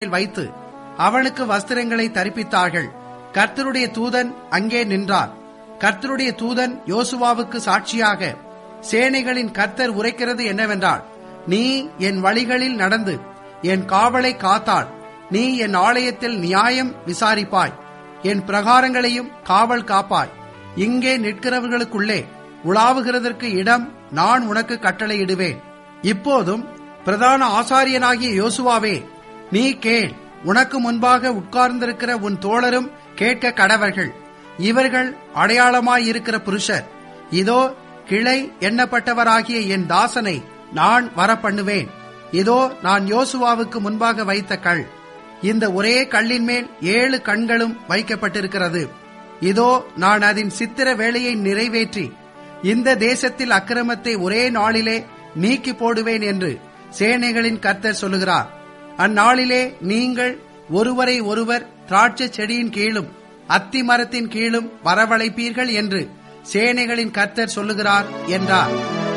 வைத்து அவனுக்கு வஸ்திரங்களை தரிப்பித்தார்கள் கர்த்தருடைய தூதன் அங்கே நின்றார் கர்த்தருடைய தூதன் யோசுவாவுக்கு சாட்சியாக சேனைகளின் கர்த்தர் உரைக்கிறது என்னவென்றால் நீ என் வழிகளில் நடந்து என் காவலை காத்தாள் நீ என் ஆலயத்தில் நியாயம் விசாரிப்பாய் என் பிரகாரங்களையும் காவல் காப்பாய் இங்கே நிற்கிறவர்களுக்குள்ளே உலாவுகிறதற்கு இடம் நான் உனக்கு கட்டளையிடுவேன் இப்போதும் பிரதான ஆசாரியனாகிய யோசுவாவே நீ கேள் உனக்கு முன்பாக உட்கார்ந்திருக்கிற உன் தோழரும் கேட்க கடவர்கள் இவர்கள் அடையாளமாயிருக்கிற புருஷர் இதோ கிளை எண்ணப்பட்டவராகிய என் தாசனை நான் வரப்பண்ணுவேன் இதோ நான் யோசுவாவுக்கு முன்பாக வைத்த கல் இந்த ஒரே கல்லின் மேல் ஏழு கண்களும் வைக்கப்பட்டிருக்கிறது இதோ நான் அதன் சித்திர வேலையை நிறைவேற்றி இந்த தேசத்தில் அக்கிரமத்தை ஒரே நாளிலே நீக்கி போடுவேன் என்று சேனைகளின் கர்த்தர் சொல்லுகிறார் அந்நாளிலே நீங்கள் ஒருவரை ஒருவர் திராட்சை செடியின் கீழும் அத்தி மரத்தின் கீழும் வரவழைப்பீர்கள் என்று சேனைகளின் கர்த்தர் சொல்லுகிறார் என்றார்